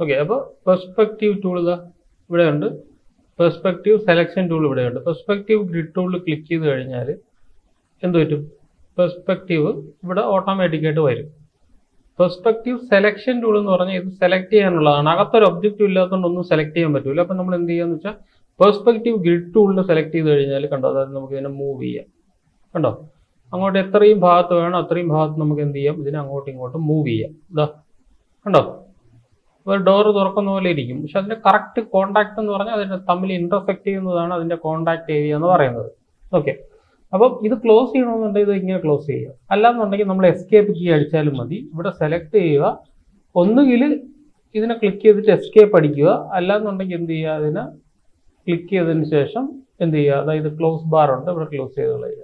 Okay അപ്പോൾ perspective tool ഇതാ ഇവിടെയുണ്ട് പെർസ്പെക്റ്റീവ് സെലക്ഷൻ ടൂൾ ഇവിടെയുണ്ട് പെർസ്പെക്റ്റീവ് ഗ്രിഡ് ടൂളിൽ ക്ലിക്ക് ചെയ്ത് കഴിഞ്ഞാൽ എന്ത് പറ്റും പെർസ്പെക്റ്റീവ് ഇവിടെ ഓട്ടോമാറ്റിക്കായിട്ട് വരും പെർസ്പെക്റ്റീവ് സെലക്ഷൻ ടൂൾ എന്ന് പറഞ്ഞാൽ ഇത് സെലക്ട് ചെയ്യാനുള്ളതാണ് അകത്തൊരു ഒബ്ജക്റ്റും ഇല്ലാത്തതുകൊണ്ട് ഒന്നും സെലക്ട് ചെയ്യാൻ പറ്റില്ല അപ്പം നമ്മൾ എന്ത് ചെയ്യാന്ന് വെച്ചാൽ പെർസ്പെക്റ്റീവ് ഗ്രിഡ് ടൂളിൽ സെലക്ട് ചെയ്ത് കഴിഞ്ഞാൽ കണ്ടോ അതായത് നമുക്ക് ഇതിനെ മൂവ് ചെയ്യാം കണ്ടോ അങ്ങോട്ട് എത്രയും ഭാഗത്ത് വേണം അത്രയും ഭാഗത്ത് നമുക്ക് എന്ത് ചെയ്യാം ഇതിനെ അങ്ങോട്ടും ഇങ്ങോട്ടും മൂവ് ചെയ്യാം ഇതാ കണ്ടോ ഒരു ഡോർ തുറക്കുന്ന പോലെ ഇരിക്കും പക്ഷെ അതിന്റെ കറക്റ്റ് കോണ്ടാക്ട് എന്ന് പറഞ്ഞാൽ അതിന്റെ തമ്മിൽ ഇന്റർസെക്ട് ചെയ്യുന്നതാണ് അതിന്റെ കോണ്ടാക്ട് ഏരിയ എന്ന് പറയുന്നത് ഓക്കെ അപ്പം ഇത് ക്ലോസ് ചെയ്യണമെന്നുണ്ടെങ്കിൽ ഇത് ഇങ്ങനെ ക്ലോസ് ചെയ്യുക അല്ലാന്നുണ്ടെങ്കിൽ നമ്മൾ എസ്കേപ്പ് കീ അടിച്ചാലും മതി ഇവിടെ സെലക്ട് ചെയ്യുക ഒന്നുകിൽ ഇതിനെ ക്ലിക്ക് ചെയ്തിട്ട് എസ്കേപ്പ് അടിക്കുക അല്ലാന്നുണ്ടെങ്കിൽ എന്ത് ചെയ്യുക അതിനെ ക്ലിക്ക് ചെയ്തതിന് ശേഷം എന്ത് ചെയ്യുക അതായത് ക്ലോസ് ബാർ ഉണ്ട് ഇവിടെ ക്ലോസ് ചെയ്ത് കളയുക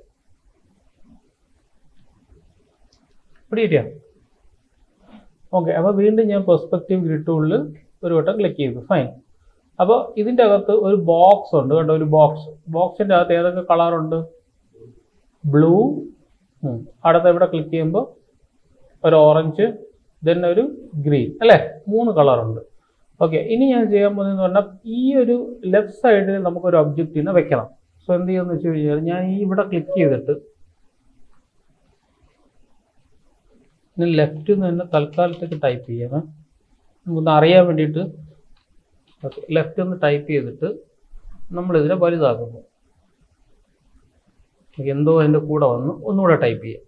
പിടിയിട്ടാ ഓക്കെ അപ്പോൾ വീണ്ടും ഞാൻ പെർസ്പെക്റ്റീവ് ഗ്രിഡ് ടൂളിൽ ഒരു വട്ടം ക്ലിക്ക് ചെയ്തു ഫൈൻ അപ്പോൾ ഇതിൻ്റെ അകത്ത് ഒരു ബോക്സ് ഉണ്ട് കേട്ടോ ഒരു ബോക്സ് ബോക്സിൻ്റെ അകത്ത് ഏതൊക്കെ കളറുണ്ട് ബ്ലൂ അടുത്ത ഇവിടെ ക്ലിക്ക് ചെയ്യുമ്പോൾ ഒരു ഓറഞ്ച് ദെൻ ഒരു ഗ്രീൻ അല്ലേ മൂന്ന് കളറുണ്ട് ഓക്കെ ഇനി ഞാൻ ചെയ്യാൻ പോകുന്നതെന്ന് പറഞ്ഞാൽ ഈ ഒരു ലെഫ്റ്റ് സൈഡിൽ നമുക്കൊരു ഒബ്ജക്റ്റിനെ വെക്കണം സോ എന്ത് ചെയ്യുമെന്ന് വെച്ച് കഴിഞ്ഞാൽ ഞാൻ ഈ ഇവിടെ ക്ലിക്ക് ചെയ്തിട്ട് ഇനി ലെഫ്റ്റിൽ നിന്ന് തന്നെ തൽക്കാലത്തേക്ക് ടൈപ്പ് ചെയ്യണം നമുക്കൊന്ന് അറിയാൻ വേണ്ടിയിട്ട് ഓക്കെ ലെഫ്റ്റ് ഒന്ന് ടൈപ്പ് ചെയ്തിട്ട് നമ്മളിതിനെ വലുതാക്കുന്നു എന്തോ അതിൻ്റെ കൂടെ വന്ന് ഒന്നുകൂടെ ടൈപ്പ് ചെയ്യാം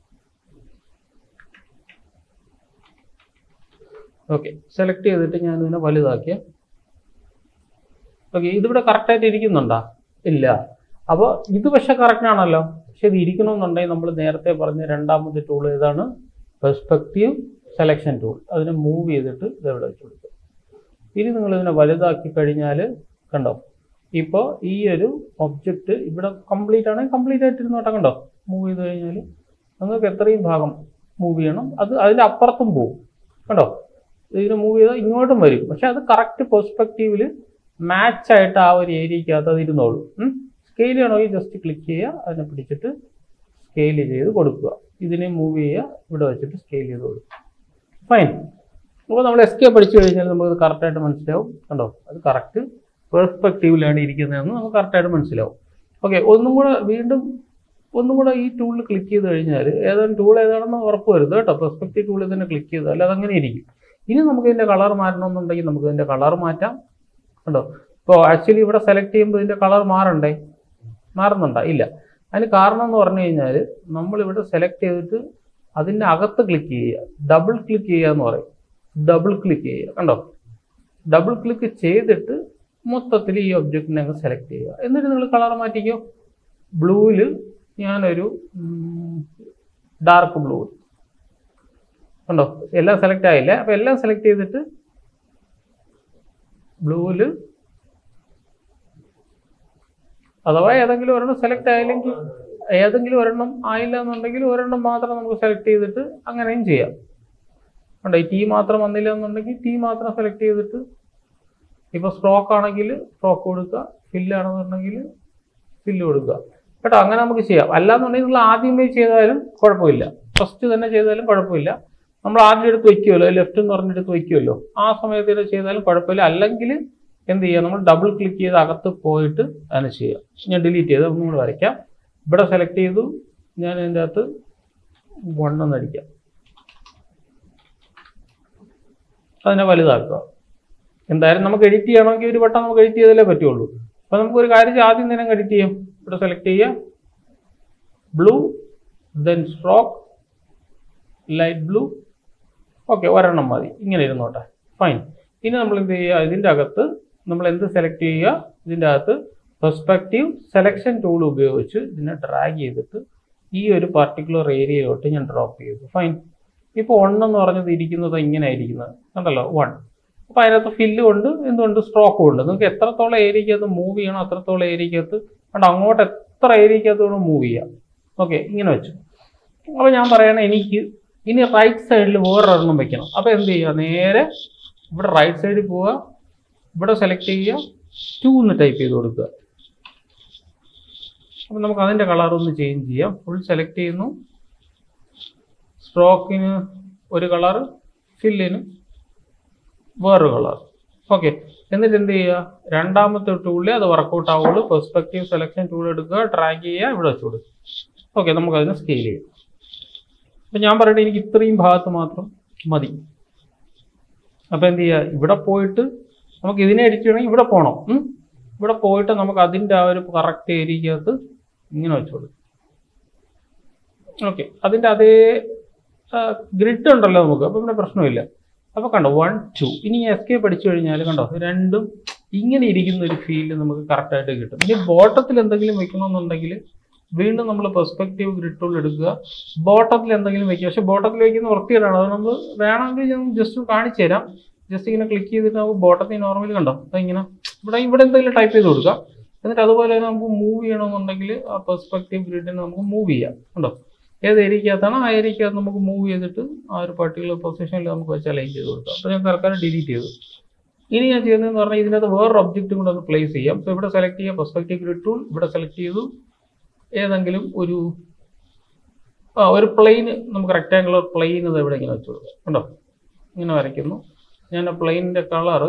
ഓക്കെ സെലക്ട് ചെയ്തിട്ട് ഞാൻ ഇതിനെ വലുതാക്കിയ ഓക്കെ ഇതിവിടെ കറക്റ്റായിട്ട് ഇരിക്കുന്നുണ്ടോ ഇല്ല അപ്പോൾ ഇത് പക്ഷെ കറക്റ്റ് ആണല്ലോ പക്ഷെ ഇത് ഇരിക്കണമെന്നുണ്ടെങ്കിൽ നമ്മൾ നേരത്തെ പറഞ്ഞ രണ്ടാമത്തെ ടൂൾ ഏതാണ് പെർസ്പെക്റ്റീവ് സെലക്ഷൻ ടൂൾ അതിനെ മൂവ് ചെയ്തിട്ട് ഇതെവിടെ വെച്ച് കൊടുക്കും ഇനി നിങ്ങൾ ഇതിനെ വലുതാക്കി കഴിഞ്ഞാൽ കണ്ടോ ഇപ്പോൾ ഈ ഒരു ഒബ്ജക്റ്റ് ഇവിടെ കംപ്ലീറ്റ് ആണെങ്കിൽ കംപ്ലീറ്റ് ആയിട്ട് ഇരുന്നോട്ടെ കണ്ടോ മൂവ് ചെയ്ത് കഴിഞ്ഞാൽ നിങ്ങൾക്ക് എത്രയും ഭാഗം മൂവ് ചെയ്യണം അത് അതിൻ്റെ അപ്പുറത്തും പോകും കണ്ടോ ഇതിനെ മൂവ് ചെയ്താൽ ഇങ്ങോട്ടും വരും പക്ഷെ അത് കറക്റ്റ് പെർസ്പെക്റ്റീവിൽ മാച്ച് ആയിട്ട് ആ ഒരു ഏരിയക്കകത്ത് അത് ഇരുന്നോളൂ സ്കെയിൽ ചെയ്യണമെങ്കിൽ ജസ്റ്റ് ക്ലിക്ക് ചെയ്യുക അതിനെ പിടിച്ചിട്ട് സ്കെയിൽ ചെയ്ത് കൊടുക്കുക ഇതിനെ മൂവ് ചെയ്യുക ഇവിടെ വെച്ചിട്ട് സ്കെയിൽ ചെയ്ത് കൊടുക്കുക ഫൈൻ അപ്പോൾ നമ്മൾ എസ്കേ പഠിച്ചു കഴിഞ്ഞാൽ നമുക്ക് കറക്റ്റായിട്ട് മനസ്സിലാവും കണ്ടോ അത് കറക്റ്റ് പെർസ്പെക്റ്റീവിലാണ് ഇരിക്കുന്നതെന്ന് നമുക്ക് കറക്റ്റായിട്ട് മനസ്സിലാവും ഓക്കെ ഒന്നും കൂടെ വീണ്ടും ഒന്നും കൂടെ ഈ ടൂളിൽ ക്ലിക്ക് ചെയ്ത് കഴിഞ്ഞാൽ ഏതാണ് ടൂൾ ഏതാണെന്ന് ഉറപ്പ് വരുത് കേട്ടോ പെർസ്പെക്റ്റീവ് ടൂളിൽ തന്നെ ക്ലിക്ക് ചെയ്താൽ അല്ലാതെ അങ്ങനെ ഇരിക്കും ഇനി നമുക്ക് ഇതിൻ്റെ കളർ മാറ്റണമെന്നുണ്ടെങ്കിൽ നമുക്ക് ഇതിൻ്റെ കളർ മാറ്റാം കണ്ടോ ഇപ്പോൾ ആക്ച്വലി ഇവിടെ സെലക്ട് ചെയ്യുമ്പോൾ ഇതിൻ്റെ കളർ മാറണ്ടേ മാറുന്നുണ്ടോ ഇല്ല അതിന് കാരണം എന്ന് പറഞ്ഞു കഴിഞ്ഞാൽ നമ്മളിവിടെ സെലക്ട് ചെയ്തിട്ട് അതിൻ്റെ അകത്ത് ക്ലിക്ക് ചെയ്യുക ഡബിൾ ക്ലിക്ക് ചെയ്യുക എന്ന് പറയും ഡബിൾ ക്ലിക്ക് ചെയ്യുക കണ്ടോ ഡബിൾ ക്ലിക്ക് ചെയ്തിട്ട് മൊത്തത്തിൽ ഈ ഒബ്ജക്റ്റിനെ അങ്ങ് സെലക്ട് ചെയ്യുക എന്നിട്ട് നിങ്ങൾ കളർ മാറ്റിക്കോ ബ്ലൂവിൽ ഞാനൊരു ഡാർക്ക് ബ്ലൂ കണ്ടോ എല്ലാം സെലക്ട് ആയില്ല അപ്പോൾ എല്ലാം സെലക്ട് ചെയ്തിട്ട് ബ്ലൂവിൽ അഥവാ ഏതെങ്കിലും ഒരെണ്ണം സെലക്ട് ആയില്ലെങ്കിൽ ഏതെങ്കിലും ഒരെണ്ണം ആയില്ല എന്നുണ്ടെങ്കിൽ ഒരെണ്ണം മാത്രം നമുക്ക് സെലക്ട് ചെയ്തിട്ട് അങ്ങനെയും ചെയ്യാം കണ്ടോ ഈ ടീ മാത്രം വന്നില്ല എന്നുണ്ടെങ്കിൽ ടീ മാത്രം സെലക്ട് ചെയ്തിട്ട് ഇപ്പോൾ സ്ട്രോക്ക് ആണെങ്കിൽ സ്ട്രോക്ക് കൊടുക്കുക ഫില്ലാണെന്നുണ്ടെങ്കിൽ ഫില്ല് കൊടുക്കുക കേട്ടോ അങ്ങനെ നമുക്ക് ചെയ്യാം അല്ലാന്നുണ്ടെങ്കിൽ നിങ്ങൾ ആദ്യമേ ചെയ്താലും കുഴപ്പമില്ല ഫസ്റ്റ് തന്നെ ചെയ്താലും കുഴപ്പമില്ല നമ്മൾ ആദ്യം എടുത്ത് വയ്ക്കുമല്ലോ ലെഫ്റ്റ് എന്ന് പറഞ്ഞെടുത്ത് വയ്ക്കുമല്ലോ ആ സമയത്ത് ഇത് ചെയ്താലും കുഴപ്പമില്ല അല്ലെങ്കിൽ എന്ത് ചെയ്യുക നമ്മൾ ഡബിൾ ക്ലിക്ക് ചെയ്ത് അകത്ത് പോയിട്ട് അതിനെ ചെയ്യുക ഞാൻ ഡിലീറ്റ് ചെയ്ത് ഒന്നും കൂടെ വരയ്ക്കാം ഇവിടെ സെലക്ട് ചെയ്തു ഞാൻ ഇതിൻ്റെ അകത്ത് വണ്ണെന്ന് അടിക്കാം അതിനെ വലുതാക്കുക എന്തായാലും നമുക്ക് എഡിറ്റ് ചെയ്യണമെങ്കിൽ ഒരു വട്ടം നമുക്ക് എഡിറ്റ് ചെയ്താലേ പറ്റുള്ളൂ അപ്പോൾ നമുക്ക് ഒരു കാര്യം ചെയ്യാം, ആദ്യം തന്നെ എഡിറ്റ് ചെയ്യാം ഇവിടെ സെലക്ട് ചെയ്യുക blue then stroke light blue okay ഒരെണ്ണം മതി ഇങ്ങനെ ഇരുന്നോട്ടെ ഫൈൻ ഇനി നമ്മൾ എന്ത് ചെയ്യുക ഇതിൻ്റെ അകത്ത് നമ്മൾ എന്ത് സെലക്ട് ചെയ്യുക ഇതിൻ്റെ അകത്ത് പെർസ്പെക്റ്റീവ് സെലക്ഷൻ ടൂൾ ഉപയോഗിച്ച് ഇതിനെ ഡ്രാഗ് ചെയ്തിട്ട് ഈ ഒരു പർട്ടിക്കുലർ ഏരിയയിലോട്ട് ഞാൻ ഡ്രോപ്പ് ചെയ്തു ഫൈൻ ഇപ്പോൾ വൺ എന്ന് പറഞ്ഞത് ഇരിക്കുന്നത് ഇങ്ങനെ ഇരിക്കുന്നത് കണ്ടല്ലോ വൺ അപ്പോൾ അതിനകത്ത് ഫില്ലും ഉണ്ട് എന്തുകൊണ്ട് സ്ട്രോക്കും ഉണ്ട് നിങ്ങൾക്ക് എത്രത്തോളം ഏരിയക്കകത്ത് മൂവ് ചെയ്യണോ അത്രത്തോളം ഏരിയക്കകത്ത് കണ്ടോ അങ്ങോട്ട് എത്ര ഏരിയക്കകത്ത് വേണം മൂവ് ചെയ്യാം ഓക്കെ ഇങ്ങനെ വെച്ചു അപ്പോൾ ഞാൻ പറയണേ എനിക്ക് ഇനി റൈറ്റ് സൈഡിൽ വേറൊരെണ്ണം വെക്കണം അപ്പോൾ എന്ത് ചെയ്യുക നേരെ ഇവിടെ റൈറ്റ് സൈഡിൽ പോവുക ഇവിടെ സെലക്ട് ചെയ്യുക ടു എന്ന് ടൈപ്പ് ചെയ്ത് കൊടുക്കുക അപ്പം നമുക്ക് അതിൻ്റെ കളർ ഒന്ന് ചേഞ്ച് ചെയ്യാം ഫുൾ സെലക്ട് ചെയ്യുന്നു സ്ട്രോക്കിന് ഒരു കളർ ഫില്ലിന് വേറൊരു കളർ ഓക്കെ എന്നിട്ട് എന്ത് ചെയ്യുക രണ്ടാമത്തെ ടൂളിൽ അത് വർക്കൗട്ട് ആവുള്ളൂ പെർസ്പെക്റ്റീവ് സെലക്ഷൻ ടൂൾ എടുക്കുക ട്രാക്ക് ചെയ്യുക ഇവിടെ വെച്ച് കൊടുക്കുക ഓക്കെ നമുക്കതിനെ സ്കെയിൽ ചെയ്യാം അപ്പം ഞാൻ പറയട്ടെ എനിക്ക് ഇത്രയും ഭാഗത്ത് മാത്രം മതി അപ്പോൾ എന്ത് ചെയ്യുക ഇവിടെ പോയിട്ട് നമുക്ക് ഇതിനെ എഡിറ്റ് ചെയ്യണമെങ്കിൽ ഇവിടെ പോകണം ഉം? ഇവിടെ പോയിട്ട് നമുക്ക് അതിൻ്റെ ആ ഒരു കറക്റ്റ് ഏരിയക്കകത്ത് ഇങ്ങനെ വെച്ച് കൊടുക്കും ഓക്കെ അതിൻ്റെ അതേ ഗ്രിഡ് ഉണ്ടല്ലോ നമുക്ക് അപ്പോൾ പിന്നെ പ്രശ്നമില്ല അപ്പോൾ കണ്ടോ വൺ ടു ഇനി എസ്കേപ്പ് അടിച്ചു കഴിഞ്ഞാൽ കണ്ടോ രണ്ടും ഇങ്ങനെ ഇരിക്കുന്ന ഒരു ഫീൽ നമുക്ക് കറക്റ്റായിട്ട് കിട്ടും ഇനി ബോട്ടത്തിൽ എന്തെങ്കിലും വെക്കണമെന്നുണ്ടെങ്കിൽ വീണ്ടും നമ്മൾ പെർസ്പെക്റ്റീവ് ഗ്രിഡ് ടൂൾ എടുക്കുക ബോട്ടത്തിൽ എന്തെങ്കിലും വെക്കുക പക്ഷെ ബോട്ടത്തിൽ വെക്കുന്ന വൃത്തികേടാണ് അത് നമ്മൾ വേണമെങ്കിൽ ഞാൻ ജസ്റ്റ് കാണിച്ചു തരാം ജസ്റ്റ് ഇങ്ങനെ ക്ലിക്ക് ചെയ്തിട്ട് നമുക്ക് ബോട്ടത്തിൽ നോർമലി കണ്ടോ അപ്പോൾ ഇങ്ങനെ ഇവിടെ ഇവിടെ എന്തെങ്കിലും ടൈപ്പ് ചെയ്ത് കൊടുക്കുക എന്നിട്ട് അതുപോലെ തന്നെ നമുക്ക് മൂവ് ചെയ്യണമെന്നുണ്ടെങ്കിൽ ആ പെർസ്പെക്റ്റീവ് ഗ്രിഡിനെ നമുക്ക് മൂവ് ചെയ്യാം കണ്ടോ ഏത് ഏരിയക്കകത്താണോ ആ ഏരിയക്കകത്ത് നമുക്ക് മൂവ് ചെയ്തിട്ട് ആ ഒരു പർട്ടിക്കുലർ പൊസിഷനിൽ നമുക്ക് വെച്ച് അലൈൻ ചെയ്ത് കൊടുക്കാം അപ്പോൾ ഞാൻ തൽക്കാലം ഡിലീറ്റ് ചെയ്തു ഇനി ഞാൻ ചെയ്യുന്നതെന്ന് പറഞ്ഞാൽ ഇതിനകത്ത് വേറൊരു ഒബ്ജക്റ്റും കൂടെ ഒന്ന് പ്ലേസ് ചെയ്യാം അപ്പോൾ ഇവിടെ സെലക്ട് ചെയ്യാം പെർസ്പെക്റ്റീവ് ഗ്രിഡ് ടൂൾ ഇവിടെ സെലക്ട് ചെയ്തു ഏതെങ്കിലും ഒരു ആ ഒരു പ്ലെയിൻ നമുക്ക് റെക്റ്റാങ്കുലർ പ്ലെയിൻ ഇത് ഇവിടെ ഇങ്ങനെ വെച്ച് കൊടുക്കാം കണ്ടോ ഇങ്ങനെ വരയ്ക്കുന്നു ഞാൻ ആ പ്ലെയിനിൻ്റെ കളറ്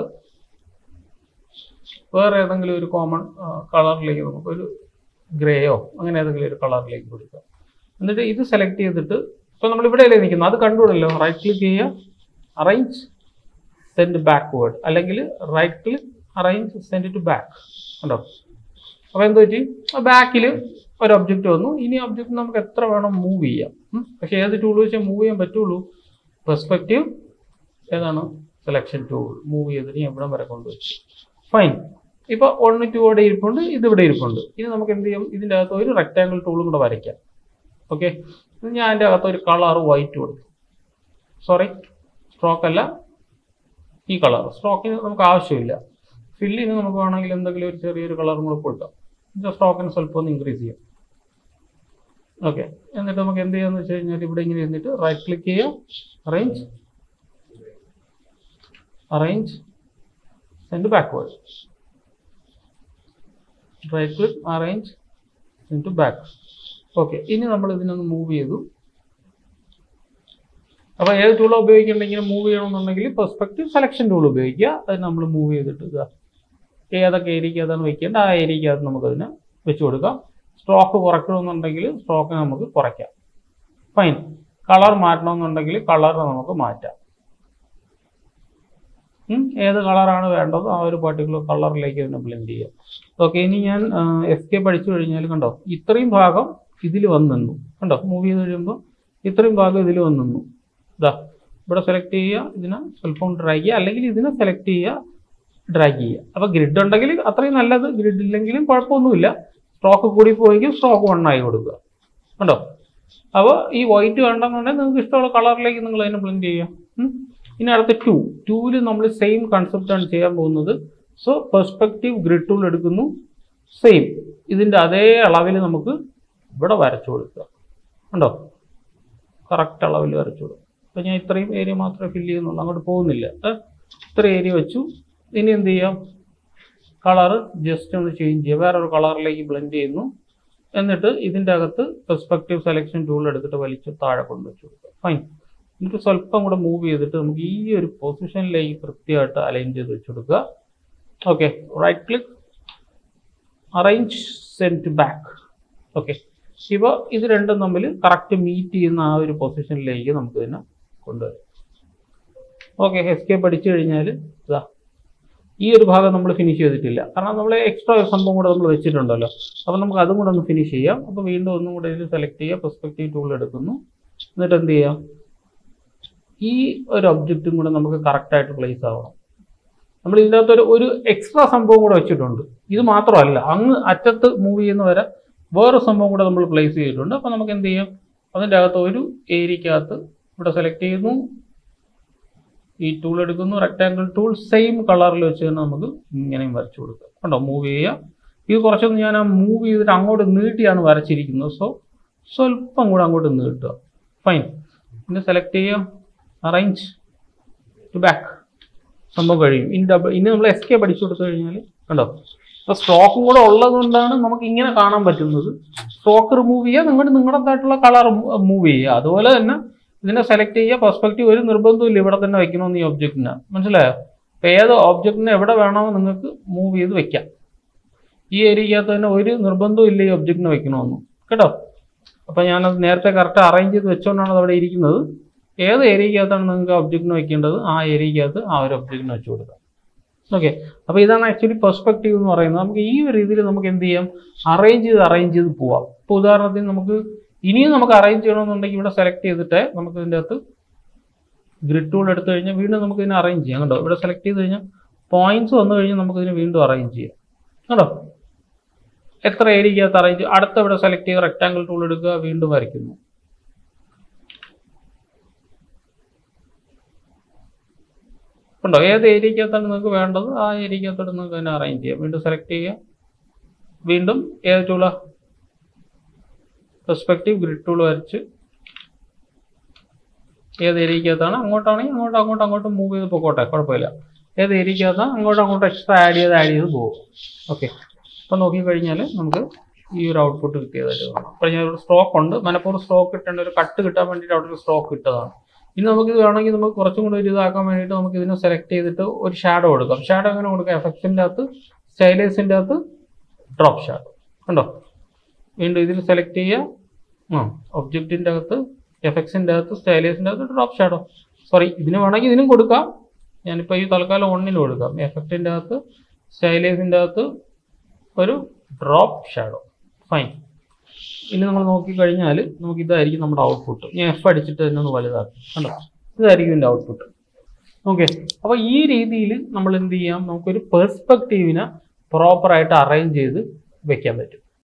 വേറെ ഏതെങ്കിലും ഒരു കോമൺ കളറിലേക്ക് നമുക്ക് ഒരു ഗ്രേയോ അങ്ങനെ ഏതെങ്കിലും ഒരു കളറിലേക്ക് കൊടുക്കാം എന്നിട്ട് ഇത് സെലക്ട് ചെയ്തിട്ട് ഇപ്പോൾ നമ്മൾ ഇവിടെയല്ലേ നിൽക്കുന്നത് അത് കണ്ടുകൂടല്ലോ റൈറ്റ് ക്ലിക്ക് ചെയ്യുക അറേഞ്ച് സെൻഡ് ബാക്ക്വേർഡ് അല്ലെങ്കിൽ right click arrange send to back കണ്ടോ അപ്പോൾ എന്ത് പറ്റി ബാക്കിൽ ഒരു ഒബ്ജക്റ്റ് വന്നു ഇനി ഒബ്ജക്റ്റ് നമുക്ക് എത്ര വേണം മൂവ് ചെയ്യാം ഉം. പക്ഷേ ഏത് ടൂൾ വെച്ചാൽ മൂവ് ചെയ്യാൻ പറ്റുള്ളൂ പെർസ്പെക്റ്റീവ് ഏതാണ് സെലക്ഷൻ ടൂൾ മൂവ് ചെയ്തിട്ട് ഞാൻ ഇവിടെ വരെ കൊണ്ടുവച്ചു ഫൈൻ ഇപ്പോൾ ഒന്ന് ടു ഇവിടെ ഇരിപ്പുണ്ട് ഇത് ഇവിടെ ഇരിപ്പുണ്ട് ഇനി നമുക്ക് എന്ത് ചെയ്യാം ഇതിൻ്റെ അകത്ത് ഒരു റെക്റ്റാങ്കിൾ ടൂളും കൂടെ വരയ്ക്കാം ഓക്കെ ഞാൻ അതിൻ്റെ അകത്ത് ഒരു കളർ വൈറ്റ് കൊടുത്തു സോറി സ്ട്രോക്ക് അല്ല ഈ കളർ സ്ട്രോക്കിന് നമുക്ക് ആവശ്യമില്ല ഫില്ലിന് നമുക്ക് വേണമെങ്കിൽ എന്തെങ്കിലും ഒരു ചെറിയൊരു കളറും കൂടെ കൊടുക്കാം സ്ട്രോക്കിന് സ്വല്പം ഒന്ന് ഇൻക്രീസ് ചെയ്യാം ഓക്കെ എന്നിട്ട് നമുക്ക് എന്ത് ചെയ്യാന്ന് വെച്ച് കഴിഞ്ഞാൽ ഇവിടെ ഇങ്ങനെ ഇരുന്നിട്ട് റൈറ്റ് ക്ലിക്ക് ചെയ്യാം arrange arrange send backward right click arrange send back okay ഇനി നമ്മൾ ഇതിനൊന്ന് മൂവ് ചെയ്തു അപ്പോൾ ഏത് ടൂൾ ഉപയോഗിക്കണമെങ്കിൽ മൂവ് ചെയ്യണമെന്നുണ്ടെങ്കിൽ പെർസ്പെക്റ്റീവ് സെലക്ഷൻ ടൂൾ ഉപയോഗിക്കുക അത് നമ്മൾ മൂവ് ചെയ്തിട്ട് ഇതാ ഏതൊക്കെ ഏരിയക്ക് അതാണ് വെക്കേണ്ടത് ആ ഏരിയക്ക് അത് നമുക്കതിന് വെച്ച് കൊടുക്കാം സ്ട്രോക്ക് കുറയ്ക്കണമെന്നുണ്ടെങ്കിൽ സ്ട്രോക്ക് നമുക്ക് കുറയ്ക്കാം ഫൈൻ കളർ മാറ്റണമെന്നുണ്ടെങ്കിൽ കളർ നമുക്ക് മാറ്റാം ഉം, ഏത് കളറാണ് വേണ്ടത് ആ ഒരു പർട്ടിക്കുലർ കളറിലേക്ക് ഇതിനെ ബ്ലെൻഡ് ചെയ്യാം ഓക്കെ ഇനി ഞാൻ എസ്കേപ്പ് പഠിച്ചു കഴിഞ്ഞാൽ കണ്ടോ ഇത്രയും ഭാഗം ഇതിൽ വന്ന് നിന്നു കണ്ടോ മൂവ് ചെയ്ത് കഴിയുമ്പോൾ ഇത്രയും ഭാഗം ഇതിൽ വന്ന് നിന്നു ഇതാ ഇവിടെ സെലക്ട് ചെയ്യുക ഇതിനെ സ്വല്പം ഡ്രാഗ് ചെയ്യുക അല്ലെങ്കിൽ ഇതിനെ സെലക്ട് ചെയ്യുക ഡ്രാഗ് ചെയ്യുക അപ്പോൾ ഗ്രിഡ് ഉണ്ടെങ്കിൽ അത്രയും നല്ലത് ഗ്രിഡ് ഇല്ലെങ്കിലും കുഴപ്പമൊന്നുമില്ല സ്ട്രോക്ക് കൂടി പോയെങ്കിൽ സ്ട്രോക്ക് വൺ ആയി കൊടുക്കുക കണ്ടോ അപ്പോൾ ഈ വൈറ്റ് വേണ്ടെന്നുണ്ടെങ്കിൽ നിങ്ങൾക്ക് ഇഷ്ടമുള്ള കളറിലേക്ക് നിങ്ങൾ അതിനെ ബ്ലെൻഡ് ചെയ്യുക ഉം. ഇനി അടുത്ത ടു ടൂവിൽ നമ്മൾ സെയിം കൺസെപ്റ്റാണ് ചെയ്യാൻ പോകുന്നത് സോ പെർസ്പെക്റ്റീവ് ഗ്രിഡ് ടൂൾ എടുക്കുന്നു സെയിം ഇതിൻ്റെ അതേ അളവിൽ നമുക്ക് ഇവിടെ വരച്ചു കൊടുക്കുക കണ്ടോ കറക്റ്റ് അളവിൽ വരച്ചു കൊടുക്കുക അപ്പോൾ ഞാൻ ഇത്രയും ഏരിയ മാത്രമേ ഫില്ല് ചെയ്യുന്നുള്ളൂ അങ്ങോട്ട് പോകുന്നില്ല ഏ? ഇത്ര ഏരിയ വെച്ചു ഇനി എന്ത് ചെയ്യാം കളറ് ജസ്റ്റ് ഒന്ന് ചേഞ്ച് ചെയ്യുക വേറൊരു കളറിലേക്ക് ബ്ലെൻഡ് ചെയ്യുന്നു എന്നിട്ട് ഇതിൻ്റെ അകത്ത് പെർസ്പെക്റ്റീവ് സെലക്ഷൻ ടൂൾ എടുത്തിട്ട് വലിച്ച് താഴെ കൊണ്ടുവച്ച് കൊടുക്കുക ഫൈൻ എന്നിട്ട് സ്വല്പം കൂടെ മൂവ് ചെയ്തിട്ട് നമുക്ക് ഈ ഒരു പൊസിഷനിലേക്ക് കൃത്യമായിട്ട് അലൈൻ ചെയ്ത് വെച്ച് കൊടുക്കുക okay right click arrange send back okay ഇപ്പോൾ ഇത് രണ്ടും തമ്മിൽ കറക്റ്റ് മീറ്റ് ചെയ്യുന്ന ആ ഒരു പൊസിഷനിലേക്ക് നമുക്ക് ഇതിനെ കൊണ്ടുവരാം ഓക്കെ എസ്കേപ്പ് അടിച്ചു കഴിഞ്ഞാൽ ഇതാ ഈ ഒരു ഭാഗം നമ്മൾ ഫിനിഷ് ചെയ്തിട്ടില്ല കാരണം നമ്മൾ എക്സ്ട്രാ ഒരു സംഭവം കൂടെ നമ്മൾ വെച്ചിട്ടുണ്ടല്ലോ അപ്പോൾ നമുക്ക് അതും കൂടെ ഒന്ന് ഫിനിഷ് ചെയ്യാം അപ്പോൾ വീണ്ടും ഒന്നും കൂടെ ഇതിൽ സെലക്ട് ചെയ്യുക പെർസ്പെക്റ്റീവ് ടൂൾ എടുക്കുന്നു എന്നിട്ട് എന്ത് ചെയ്യാം ഈ ഒരു ഒബ്ജക്റ്റും കൂടെ നമുക്ക് കറക്റ്റായിട്ട് പ്ലേസ് ആവണം നമ്മൾ ഇതിൻ്റെ അകത്ത് ഒരു ഒരു എക്സ്ട്രാ സംഭവം കൂടെ വെച്ചിട്ടുണ്ട് ഇത് മാത്രമല്ല അങ്ങ് അറ്റത്ത് മൂവ് ചെയ്യുന്ന വരെ വേറെ സംഭവം കൂടെ നമ്മൾ പ്ലേസ് ചെയ്തിട്ടുണ്ട് അപ്പോൾ നമുക്ക് എന്ത് ചെയ്യാം അതിൻ്റെ അകത്ത് ഒരു ഏരിയക്കകത്ത് ഇവിടെ സെലക്ട് ചെയ്യുന്നു ഈ ടൂൾ എടുക്കുന്നു റെക്ടാങ്കിൾ ടൂൾ സെയിം കളറിൽ വെച്ച് തന്നെ നമുക്ക് ഇങ്ങനെയും വരച്ചു കൊടുക്കാം കണ്ടോ മൂവ് ചെയ്യുക ഇത് കുറച്ചൊന്ന് ഞാൻ ആ മൂവ് ചെയ്തിട്ട് അങ്ങോട്ട് നീട്ടിയാണ് വരച്ചിരിക്കുന്നത് സോ സ്വല്പം കൂടെ അങ്ങോട്ട് നീട്ടുക ഫൈൻ പിന്നെ സെലക്ട് ചെയ്യുക അറേഞ്ച് ടു ബാക്ക് സംഭവം കഴിയും ഇനി ഡബിൾ ഇനി നമ്മൾ എസ് കെ പഠിച്ചു കൊടുത്തു കഴിഞ്ഞാൽ കണ്ടോ അപ്പോൾ സ്ട്രോക്കും കൂടെ ഉള്ളത് കൊണ്ടാണ് നമുക്ക് ഇങ്ങനെ കാണാൻ പറ്റുന്നത് സ്ട്രോക്ക് റിമൂവ് ചെയ്യുക നിങ്ങളുടെ നിങ്ങളുടേതായിട്ടുള്ള കളർ മൂവ് ചെയ്യുക അതുപോലെ തന്നെ ഇതിനെ സെലക്ട് ചെയ്യുക പെർസ്പെക്റ്റീവ് ഒരു നിർബന്ധമില്ല ഇവിടെ തന്നെ വെക്കണമെന്ന് ഈ ഒബ്ജക്റ്റിന് മനസ്സിലായോ അപ്പോൾ ഏത് ഓബ്ജക്റ്റിനെ എവിടെ വേണമോ നിങ്ങൾക്ക് മൂവ് ചെയ്ത് വെക്കാം ഈ ഏരിയക്കകത്ത് തന്നെ ഒരു നിർബന്ധവും ഇല്ല ഈ ഒബ്ജക്റ്റിനെ വെക്കണമെന്നും കേട്ടോ അപ്പോൾ ഞാനത് നേരത്തെ കറക്റ്റ് അറേഞ്ച് ചെയ്ത് വെച്ചുകൊണ്ടാണ് അത് അവിടെ ഇരിക്കുന്നത് ഏത് ഏരിയക്കകത്താണ് നിങ്ങൾക്ക് ഒബ്ജക്റ്റിന് വെക്കേണ്ടത് ആ ഏരിയക്കകത്ത് ആ ഒരു ഒബ്ജക്റ്റിന് വെച്ച് കൊടുക്കാം ഓക്കെ അപ്പോൾ ഇതാണ് ആക്ച്വലി പെർസ്പെക്റ്റീവ് എന്ന് പറയുന്നത് നമുക്ക് ഈ ഒരു രീതിയിൽ നമുക്ക് എന്ത് ചെയ്യാം അറേഞ്ച് ചെയ്ത് അറേഞ്ച് ചെയ്ത് പോവാം ഇപ്പോൾ ഉദാഹരണത്തിന് നമുക്ക് ഇനിയും നമുക്ക് അറേഞ്ച് ചെയ്യണമെന്നുണ്ടെങ്കിൽ ഇവിടെ സെലക്ട് ചെയ്തിട്ട് നമുക്ക് ഇതിൻ്റെ അകത്ത് ഗ്രിഡ് ടൂൾ എടുത്തു കഴിഞ്ഞാൽ വീണ്ടും നമുക്ക് ഇതിനെ അറേഞ്ച് ചെയ്യാം കണ്ടോ ഇവിടെ സെലക്ട് ചെയ്ത് കഴിഞ്ഞാൽ പോയിന്റ്സ് വന്നു കഴിഞ്ഞാൽ നമുക്ക് ഇതിനെ വീണ്ടും അറേഞ്ച് ചെയ്യാം കണ്ടോ എത്ര ഏരിയക്കകത്ത് അറേഞ്ച് അടുത്ത ഇവിടെ സെലക്ട് ചെയ്ത് റെക്ടാങ്കിൾ ടൂൾ എടുക്കുക വീണ്ടും വരയ്ക്കുന്നു ഉണ്ടോ ഏത് ഏരിയക്കകത്താണ് നിങ്ങൾക്ക് വേണ്ടത് ആ ഏരിയക്കകത്തോട്ട് നിങ്ങൾക്ക് അതിനെ അറേഞ്ച് ചെയ്യാം വീണ്ടും സെലക്ട് ചെയ്യുക വീണ്ടും ഏത് ടൂളാ പെർസ്പെക്റ്റീവ് ഗ്രിഡ് ടൂൾ വരച്ച് ഏത് ഏരിയക്കകത്താണ് അങ്ങോട്ടാണെങ്കിൽ അങ്ങോട്ട് അങ്ങോട്ട് അങ്ങോട്ട് മൂവ് ചെയ്ത് പോയിക്കോട്ടെ കുഴപ്പമില്ല ഏത് ഏരിയക്കകത്താണ് അങ്ങോട്ടും അങ്ങോട്ടും എക്സ്ട്രാ ആഡ് ചെയ്ത് ആഡ് ചെയ്ത് പോകും ഓക്കെ അപ്പോൾ നോക്കിക്കഴിഞ്ഞാൽ നമുക്ക് ഈ ഒരു ഔട്ട്പുട്ട് കിട്ടിയതായിട്ട് കാണാം അപ്പോൾ ഞാൻ ഒരു സ്ട്രോക്ക് ഉണ്ട് മനഃപൂർവ്വം സ്ട്രോക്ക് കിട്ടേണ്ട ഒരു കട്ട് കിട്ടാൻ വേണ്ടിയിട്ട് അവിടെ ഒരു സ്ട്രോക്ക് ഇട്ടതാണ് ഇനി നമുക്ക് ഇത് വേണമെങ്കിൽ നമുക്ക് കുറച്ചും കൂടി ഒരു ഇതാക്കാൻ വേണ്ടിയിട്ട് നമുക്ക് ഇതിനെ സെലക്ട് ചെയ്തിട്ട് ഒരു ഷാഡോ കൊടുക്കാം ഷാഡോ എങ്ങനെ കൊടുക്കാം എഫക്റ്റിൻ്റെ അകത്ത് സ്റ്റൈലേഴ്സിൻ്റെ അകത്ത് ഡ്രോപ്പ് ഷാഡോ കണ്ടോ വീണ്ടും ഇതിൽ സെലക്ട് ചെയ്യുക ആ ഒബ്ജക്റ്റിൻ്റെ അകത്ത് എഫക്ട്സിൻ്റെ അകത്ത് സ്റ്റൈലേഴ്സിൻ്റെ അകത്ത് ഡ്രോപ്പ് ഷാഡോ സോറി ഇതിന് വേണമെങ്കിൽ ഇതിനും കൊടുക്കാം ഞാനിപ്പോൾ ഈ തൽക്കാലം ഒന്നിൽ കൊടുക്കാം എഫക്റ്റിൻ്റെ അകത്ത് സ്റ്റൈലേഴ്സിൻ്റെ അകത്ത് ഒരു ഡ്രോപ്പ് ഷാഡോ ഫൈൻ ഇനി നമ്മൾ നോക്കിക്കഴിഞ്ഞാൽ നമുക്ക് ഇതായിരിക്കും നമ്മുടെ ഔട്ട്പുട്ട് ഞാൻ എഫ് അടിച്ചിട്ട് തന്നെ ഒന്ന് വലുതാക്കും കണ്ടോ ഇതായിരിക്കും ഇതിൻ്റെ ഔട്ട്പുട്ട് ഓക്കെ അപ്പോൾ ഈ രീതിയിൽ നമ്മൾ എന്ത് ചെയ്യാം നമുക്കൊരു പെർസ്പെക്റ്റീവിനെ പ്രോപ്പറായിട്ട് അറേഞ്ച് ചെയ്ത് വെക്കാൻ പറ്റും